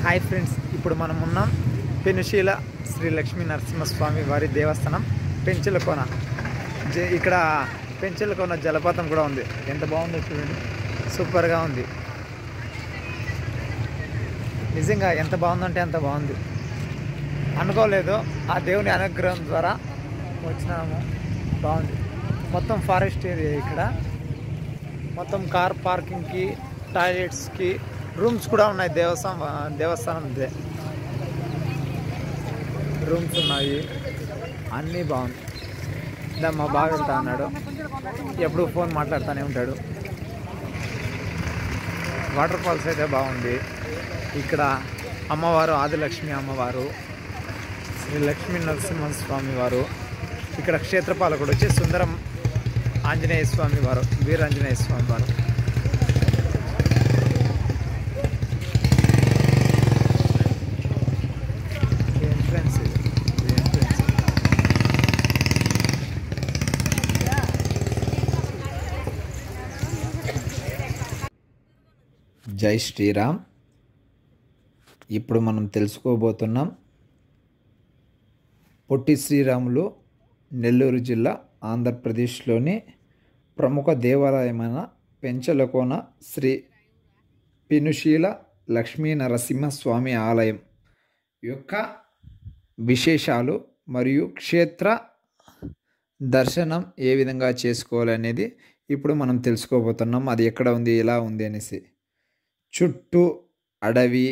Hi friends ఇప్పుడు మనం ఉన్నాం పెనుశీల శ్రీ లక్ష్మీ నరసింహస్వామి వారి దేవస్థానం పెంచులకోన జ- ఇక్కడ పెంచులకోన జలపాతం కూడా ఉంది ఎంత బాగుందో చూడండి సూపర్గా ఉంది నిజంగా ఎంత బాగుందంటే అంత బాగుంది అనుకోలేదు ఆ దేవుని అనుగ్రహం ద్వారా వచ్చినాము బాగుంది మొత్తం ఫారెస్ట్ ఏరియా ఇక్కడ మొత్తం కార్ పార్కింగ్కి టాయిలెట్స్కి రూమ్స్ కూడా ఉన్నాయి దేవస్థానం దేవస్థానం ఇదే రూమ్స్ ఉన్నాయి అన్నీ బాగుంది దా మా బాగా వెళ్తా అన్నాడు ఎప్పుడు ఫోన్ మాట్లాడుతూనే ఉంటాడు వాటర్ ఫాల్స్ అయితే బాగుంది ఇక్కడ అమ్మవారు ఆదిలక్ష్మి అమ్మవారు శ్రీ లక్ష్మీ నరసింహస్వామి వారు ఇక్కడ క్షేత్రపాలకుడు వచ్చి సుందరం ఆంజనేయ స్వామి వారు వీరాంజనేయ స్వామి వారు ఇది ఎంట్రన్స్ ఇది. ఇది ఎంట్రన్స్. జై శ్రీరామ్ ఇప్పుడు మనం తెలుసుకోబోతున్నాం పొట్టి శ్రీరాములు నెల్లూరు జిల్లా ఆంధ్రప్రదేశ్లోని ప్రముఖ దేవాలయమైన పెంచలకోన శ్రీ పినుశీల లక్ష్మీ నరసింహస్వామి ఆలయం యొక్క విశేషాలు మరియు క్షేత్ర దర్శనం ఏ విధంగా చేసుకోవాలనేది ఇప్పుడు మనం తెలుసుకోబోతున్నాం అది ఎక్కడ ఉంది ఎలా ఉంది అనేసి చుట్టూ అడవి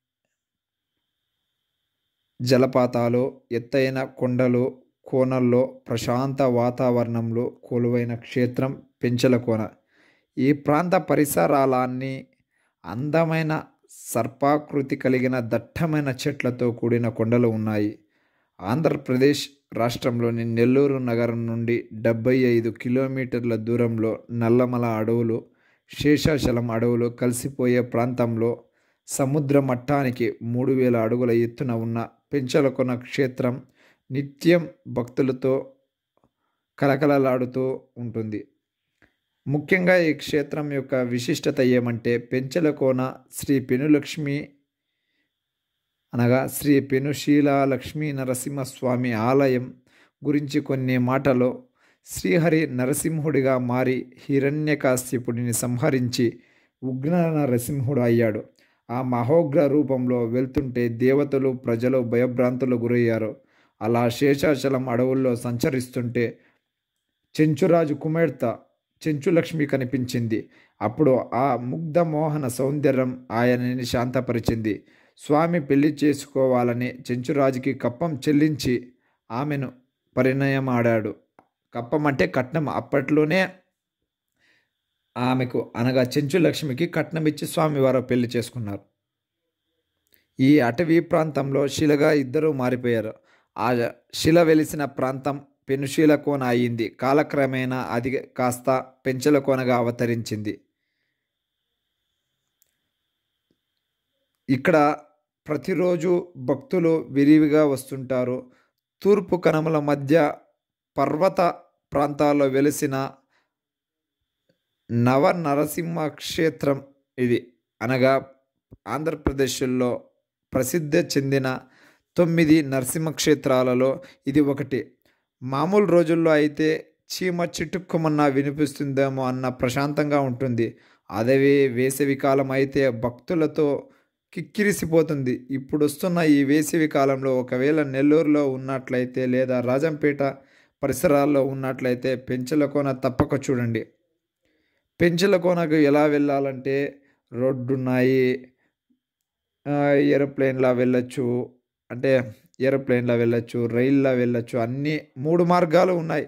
జలపాతాలు ఎత్తైన కొండలు కోనల్లో ప్రశాంత వాతావరణంలో కొలువైన క్షేత్రం పెంచలకోన ఈ ప్రాంత పరిసరాలన్నీ అందమైన సర్పాకృతి కలిగిన దట్టమైన చెట్లతో కూడిన కొండలు ఉన్నాయి ఆంధ్రప్రదేశ్ రాష్ట్రంలోని నెల్లూరు నగరం నుండి డెబ్బై ఐదు కిలోమీటర్ల దూరంలో నల్లమల అడవులు శేషాచలం అడవులు కలిసిపోయే ప్రాంతంలో సముద్ర మట్టానికి మూడు వేల అడుగుల ఎత్తున ఉన్న పెంచలకొన క్షేత్రం నిత్యం భక్తులతో కలకలలాడుతూ ఉంటుంది ముఖ్యంగా ఈ క్షేత్రం యొక్క విశిష్టత ఏమంటే పెంచలకోన శ్రీ పెనులక్ష్మి అనగా శ్రీ పెనుశీల లక్ష్మీ నరసింహస్వామి ఆలయం గురించి కొన్ని మాటలో శ్రీహరి నరసింహుడిగా మారి హిరణ్యకాశ్యపుడిని సంహరించి ఉగ్ర నరసింహుడు అయ్యాడు ఆ మహోగ్ర రూపంలో వెళ్తుంటే దేవతలు ప్రజలు భయభ్రాంతులు గురయ్యారు అలా శేషాచలం అడవుల్లో సంచరిస్తుంటే చెంచురాజు కుమార్తె చెంచులక్ష్మి కనిపించింది అప్పుడు ఆ ముగ్ధ మోహన సౌందర్యం ఆయనని శాంతపరిచింది స్వామి పెళ్లి చేసుకోవాలని చెంచురాజుకి కప్పం చెల్లించి ఆమెను పరిణయమాడాడు కప్పం అంటే కట్నం అప్పట్లోనే ఆమెకు అనగా చెంచు లక్ష్మికి కట్నం ఇచ్చి స్వామివారు పెళ్లి చేసుకున్నారు ఈ అటవీ ప్రాంతంలో శిలగా ఇద్దరూ మారిపోయారు ఆ శిల వెలిసిన ప్రాంతం పెనుశీల కోన అయింది కాలక్రమేణా అది కాస్త పెంచల కోనగా అవతరించింది ఇక్కడ ప్రతిరోజు భక్తులు విరివిగా వస్తుంటారు తూర్పు కనుమల మధ్య పర్వత ప్రాంతాల్లో వెలిసిన నవ నరసింహ క్షేత్రం ఇది అనగా ఆంధ్రప్రదేశ్లో ప్రసిద్ధి చెందిన తొమ్మిది నరసింహ క్షేత్రాలలో ఇది ఒకటి మామూలు రోజుల్లో అయితే చీమ చిటుక్కుమన్నా వినిపిస్తుందేమో అన్న ప్రశాంతంగా ఉంటుంది అదే వేసవి కాలం అయితే భక్తులతో కిక్కిరిసిపోతుంది ఇప్పుడు వస్తున్న ఈ వేసవి కాలంలో ఒకవేళ నెల్లూరులో ఉన్నట్లయితే లేదా రాజంపేట పరిసరాల్లో ఉన్నట్లయితే పెంచలకోన తప్పక చూడండి పెంచలకోనకు ఎలా వెళ్ళాలంటే రోడ్డు ఉన్నాయి ఏరోప్లేన్లా వెళ్ళచ్చు అంటే ఏరోప్లేన్లో వెళ్ళచ్చు రైల్లో వెళ్ళచ్చు అన్నీ మూడు మార్గాలు ఉన్నాయి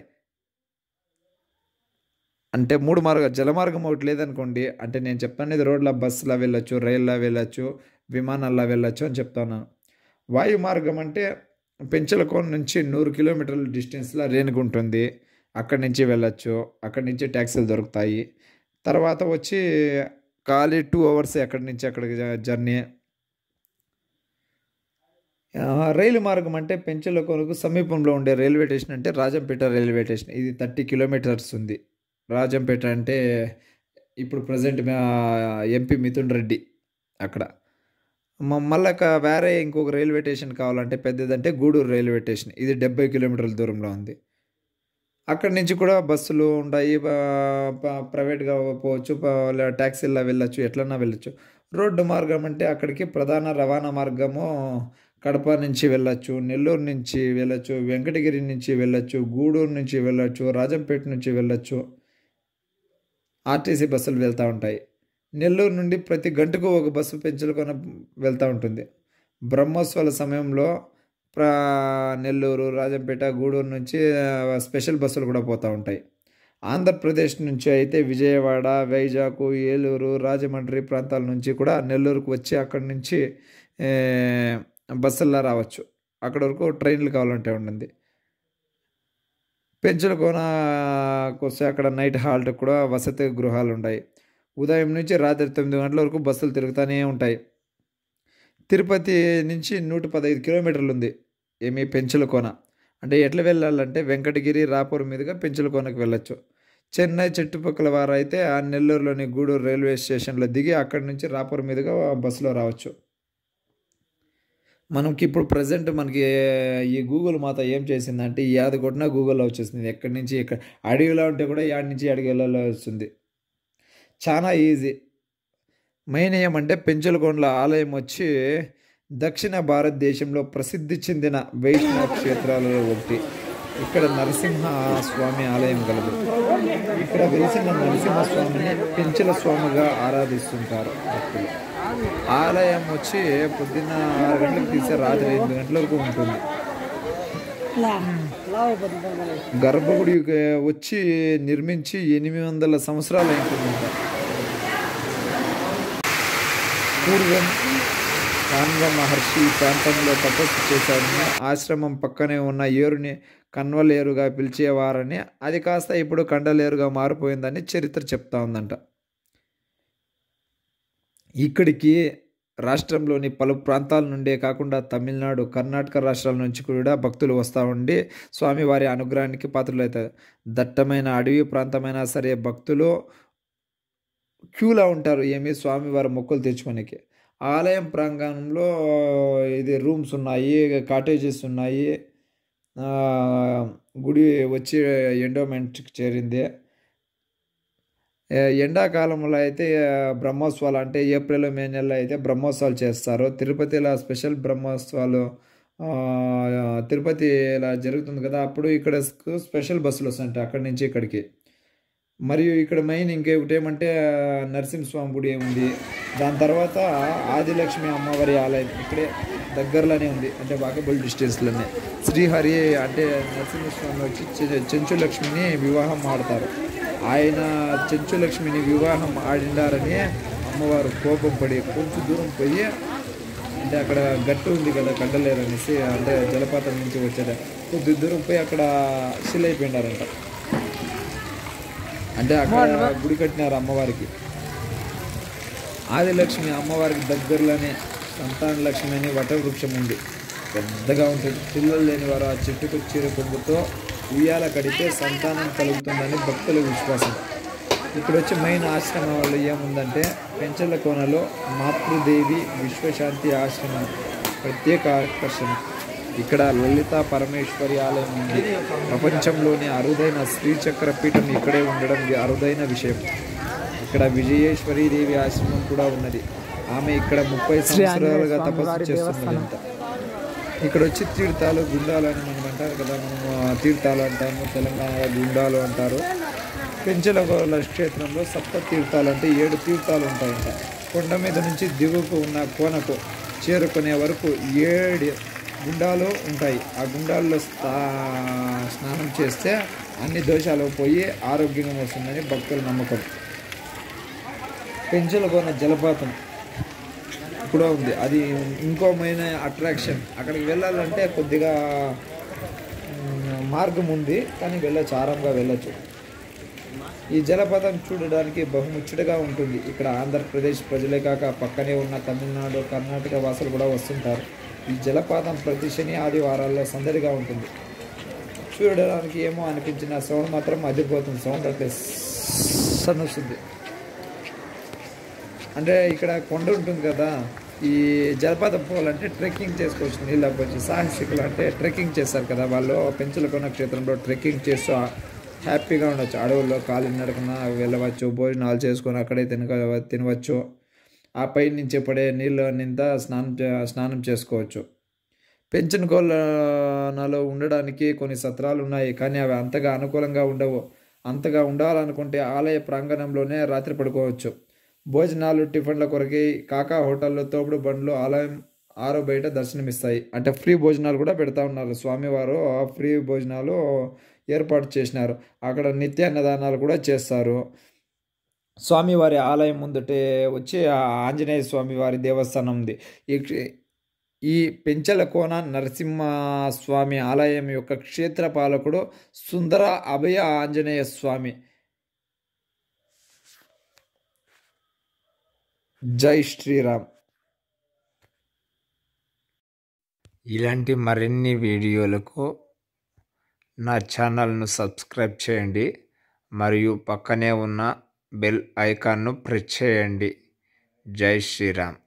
అంటే మూడు మార్గాలు జలమార్గం ఒకటి లేదనుకోండి అంటే నేను చెప్తాను రోడ్ల బస్సులో వెళ్ళచ్చు రైల్లో వెళ్ళచ్చు విమానాల్లో వెళ్ళచ్చు అని చెప్తున్నాను వాయు మార్గం అంటే పెంచలకోన నుంచి నూరు కిలోమీటర్ల డిస్టెన్స్లో రేణుగు ఉంటుంది అక్కడి నుంచి వెళ్ళచ్చు అక్కడి నుంచి ట్యాక్సీలు దొరుకుతాయి తర్వాత వచ్చి ఖాళీ టూ అవర్స్ ఎక్కడి నుంచి అక్కడికి జర్నీ రైలు మార్గం అంటే పెంచలకోనకు సమీపంలో ఉండే రైల్వే స్టేషన్ అంటే రాజంపేట రైల్వే స్టేషన్ ఇది థర్టీ కిలోమీటర్స్ ఉంది రాజంపేట అంటే ఇప్పుడు ప్రజెంట్ ఎంపీ మిథున్ రెడ్డి అక్కడ మ- మళ్ళా క- వేరే ఇంకొక రైల్వే స్టేషన్ కావాలంటే పెద్దదంటే గూడూరు రైల్వే స్టేషన్ ఇది డెబ్బై కిలోమీటర్ల దూరంలో ఉంది అక్కడి నుంచి కూడా బస్సులు ఉంటాయి ప- ప- ప్రైవేట్గా పోవచ్చు ప- లే- ట్యాక్సీల్లో వెళ్ళొచ్చు ఎట్లన్నా వెళ్ళొచ్చు రోడ్డు మార్గం అంటే అక్కడికి ప్రధాన రవాణా మార్గము కడప నుంచి వెళ్ళొచ్చు నెల్లూరు నుంచి వెళ్ళొచ్చు వెంకటగిరి నుంచి వెళ్ళొచ్చు గూడూరు నుంచి వెళ్ళొచ్చు రాజంపేట నుంచి వెళ్ళొచ్చు ఆర్టీసీ బస్సులు వెళ్తూ ఉంటాయి నెల్లూరు నుండి ప్రతి గంటకు ఒక బస్సు పెంచుకొని వెళ్తూ ఉంటుంది బ్రహ్మోత్సవాల సమయంలో ప్ర నెల్లూరు రాజంపేట గూడూరు నుంచి ఆ, స్పెషల్ బస్సులు కూడా పోతూ ఉంటాయి ఆంధ్రప్రదేశ్ నుంచి అయితే విజయవాడ వైజాగ్ ఏలూరు రాజమండ్రి ప్రాంతాల నుంచి కూడా నెల్లూరుకు వచ్చి అక్కడి నుంచి ఏ, బస్సుల్లో రావచ్చు అక్కడ వరకు ట్రైన్లు కావాలంటే ఉంటుంది పెంచుల కోనకు వస్తే అక్కడ నైట్ హాల్ట్ కూడా వసతి గృహాలు ఉన్నాయి ఉదయం నుంచి రాత్రి తొమ్మిది గంటల వరకు బస్సులు తిరుగుతూనే ఉంటాయి తిరుపతి నుంచి నూట పదహైదు కిలోమీటర్లు ఉంది ఏమి పెంచుల కోన అంటే ఎట్లా వెళ్ళాలంటే వెంకటగిరి రాపూర్ మీదుగా పెంచుల కోనకు వెళ్ళొచ్చు చెన్నై చుట్టుపక్కల వారు అయితే ఆ నెల్లూరులోని గూడూరు రైల్వే స్టేషన్లో దిగి అక్కడి నుంచి రాపూర్ మీదుగా బస్సులో రావచ్చు మనకి ఇప్పుడు ప్రజెంట్ మనకి ఈ గూగుల్ మాత ఏం చేసిందంటే ఈ యాది కొట్టినా గూగుల్లో వచ్చేసింది ఎక్కడి నుంచి ఎక్కడ అడవిలో ఉంటే కూడా యాడి నుంచి అడిగి వెళ్ళాలో వస్తుంది చాలా ఈజీ మెయిన్ ఏమంటే పెంచలకొండల ఆలయం వచ్చి దక్షిణ భారతదేశంలో ప్రసిద్ధి చెందిన వైష్ణవ క్షేత్రాలలో ఒకటి ఇక్కడ నరసింహ స్వామి ఆలయం కలదు ఇక్కడ వెలిసిన నరసింహ స్వామిని పెంచల స్వామిగా ఆరాధిస్తుంటారు భక్తులు ఆలయం వచ్చి పొద్దున్న ఆరు గంటలకు తీసే రాత్రి ఎనిమిది గంటల వరకు ఉంటుంది గర్భగుడి వచ్చి నిర్మించి ఎనిమిది వందల సంవత్సరాలు అయింటుందంట పూర్వం కాన్వ మహర్షి ఈ ప్రాంతంలో తపస్సు చేశారని ఆశ్రమం పక్కనే ఉన్న ఏరుని కన్వలేరుగా పిలిచేవారని అది కాస్త ఇప్పుడు కండలేరుగా మారిపోయిందని చరిత్ర చెప్తా ఉందంట ఇక్కడికి రాష్ట్రంలోని పలు ప్రాంతాల నుండే కాకుండా తమిళనాడు కర్ణాటక రాష్ట్రాల నుంచి కూడా భక్తులు వస్తూ ఉండి స్వామివారి అనుగ్రహానికి పాత్రలవుతారు దట్టమైన అడవి ప్రాంతమైనా సరే భక్తులు క్యూలా ఉంటారు ఏమి స్వామివారి మొక్కులు తెచ్చుకోనికి ఆలయం ప్రాంగణంలో ఇది రూమ్స్ ఉన్నాయి కాటేజెస్ ఉన్నాయి ఆ, గుడి వచ్చి ఎండోమెంట్కి చేరింది ఏ, ఎండాకాలంలో అయితే ఆ, బ్రహ్మోత్సవాలు అంటే ఏప్రిల్ మే నెలలో అయితే బ్రహ్మోత్సవాలు చేస్తారు తిరుపతిలో స్పెషల్ బ్రహ్మోత్సవాలు ఆ, తిరుపతి ఇలా జరుగుతుంది కదా అప్పుడు ఇక్కడ స్పెషల్ బస్సులు వస్తాయంట అక్కడి నుంచి ఇక్కడికి మరియు ఇక్కడ మెయిన్ ఇంకొకటి ఏమంటే నరసింహస్వామి గుడి ఉంది దాని తర్వాత ఆదిలక్ష్మి అమ్మవారి ఆలయం ఇక్కడే దగ్గరలోనే ఉంది అంటే వాకబుల్ డిస్టెన్స్లోనే శ్రీహరి అంటే నరసింహస్వామి వచ్చి చె- చెంచులక్ష్మిని వివాహం ఆడతారు ఆయన చెంచులక్ష్మిని వివాహం ఆడినారని అమ్మవారు కోపం పడి కొంచెం దూరం పోయి అంటే అక్కడ గట్టు ఉంది కదా కండలేరు అనేసి అంటే జలపాతం నుంచి వచ్చేది కొద్ది దూరం పోయి అక్కడ శిల్ అయిపోయినారంట అంటే అక్కడ గుడి కట్టినారు అమ్మవారికి ఆదిలక్ష్మి అమ్మవారికి దగ్గరలోనే సంతాన లక్ష్మి అని వటవృక్షం ఉంది పెద్దగా ఉంటుంది పిల్లలు లేని వారు ఆ చెట్టుకు చీర కొమ్ముతో ఉయ్యాల కడితే సంతానం కలుగుతుందని భక్తుల విశ్వాసం ఇక్కడ వచ్చి మెయిన్ ఆశ్రమం వాళ్ళు ఏముందంటే పెంచల కోనలో మాతృదేవి విశ్వశాంతి ఆశ్రమం ప్రత్యేక ఆకర్షణ ఇక్కడ లలిత పరమేశ్వరి ఆలయం ఉంది ప్రపంచంలోని అరుదైన శ్రీచక్ర పీఠం ఇక్కడే ఉండడం అరుదైన విషయం ఇక్కడ విజయేశ్వరి దేవి ఆశ్రమం కూడా ఉన్నది ఆమె ఇక్కడ ముప్పై సంవత్సరాలుగా తపస్సు చేస్తున్నదంట ఇక్కడ వచ్చి తీర్థాలు గుండాలు అని మనం అంటారు కదా మనము ఆ తీర్థాలు అంటాము తెలంగాణలో గుండాలు అంటారు పెంచలగోల క్షేత్రంలో సప్త తీర్థాలు అంటే ఏడు తీర్థాలు ఉంటాయంట కొండ మీద నుంచి దిగువకు ఉన్న కోనకు చేరుకునే వరకు ఏడు గుండాలు ఉంటాయి ఆ గుండాల్లో స్థా- స్నానం చేస్తే అన్ని దోషాలు పోయి ఆరోగ్యంగా వస్తుందని భక్తుల నమ్మకం పెంచలకోన జలపాతం కూడా ఉంది అది ఇంకో మెయిన్ అట్రాక్షన్ అక్కడికి వెళ్ళాలంటే కొద్దిగా మ్, మార్గం ఉంది కానీ వెళ్ళొచ్చు ఆరాంగా వెళ్ళొచ్చు ఈ జలపాతం చూడడానికి బహుముచ్చటగా ఉంటుంది ఇక్కడ ఆంధ్రప్రదేశ్ ప్రజలే కాక పక్కనే ఉన్న తమిళనాడు కర్ణాటక వాసులు కూడా వస్తుంటారు ఈ జలపాతం ప్రతి శని ఆదివారాల్లో సందడిగా ఉంటుంది చూడడానికి ఏమో అనిపించిన సౌండ్ మాత్రం అదిరిపోతుంది సౌండ్ అంటే సన్ వస్తుంది అంటే ఇక్కడ కొండ ఉంటుంది కదా ఈ జలపాతం పోవాలంటే ట్రెక్కింగ్ చేసుకోవచ్చు నీళ్ళకి వచ్చి సాహసికులు అంటే ట్రెక్కింగ్ చేస్తారు కదా వాళ్ళు పెంచులకొన్న క్షేత్రంలో ట్రెక్కింగ్ చేస్తూ హ్యాపీగా ఉండొచ్చు అడవుల్లో కాలి నడకన వెళ్ళవచ్చు భోజనాలు చేసుకొని అక్కడే తినక తినవచ్చు ఆ పై నుంచి పడే నీళ్ళు నింత స్నానం చే- స్నానం చేసుకోవచ్చు పెంచిన కోళ్ళలో ఉండడానికి కొన్ని సత్రాలు ఉన్నాయి కానీ అవి అంతగా అనుకూలంగా ఉండవు అంతగా ఉండాలనుకుంటే ఆలయ ప్రాంగణంలోనే రాత్రి పడుకోవచ్చు భోజనాలు టిఫిన్ల కొరకై కాకా హోటల్లో తోపుడు బండ్లు ఆలయం ఆరో బయట దర్శనమిస్తాయి అంటే ఫ్రీ భోజనాలు కూడా పెడతా ఉన్నారు స్వామివారు ఆ ఫ్రీ భోజనాలు ఏర్పాటు చేసినారు అక్కడ నిత్య అన్నదానాలు కూడా చేస్తారు స్వామివారి ఆలయం ముందటే వచ్చి ఆ ఆంజనేయ స్వామివారి దేవస్థానం ఉంది ఈ క్షే- ఈ పెంచలకోన నరసింహస్వామి ఆలయం యొక్క క్షేత్రపాలకుడు సుందర అభయ ఆంజనేయ స్వామి జై శ్రీరామ్ ఇలాంటి మరిన్ని వీడియోలకు నా ఛానల్ను సబ్స్క్రైబ్ చేయండి మరియు పక్కనే ఉన్న బెల్ ఐకాన్ను ప్రెస్ చేయండి జై శ్రీరామ్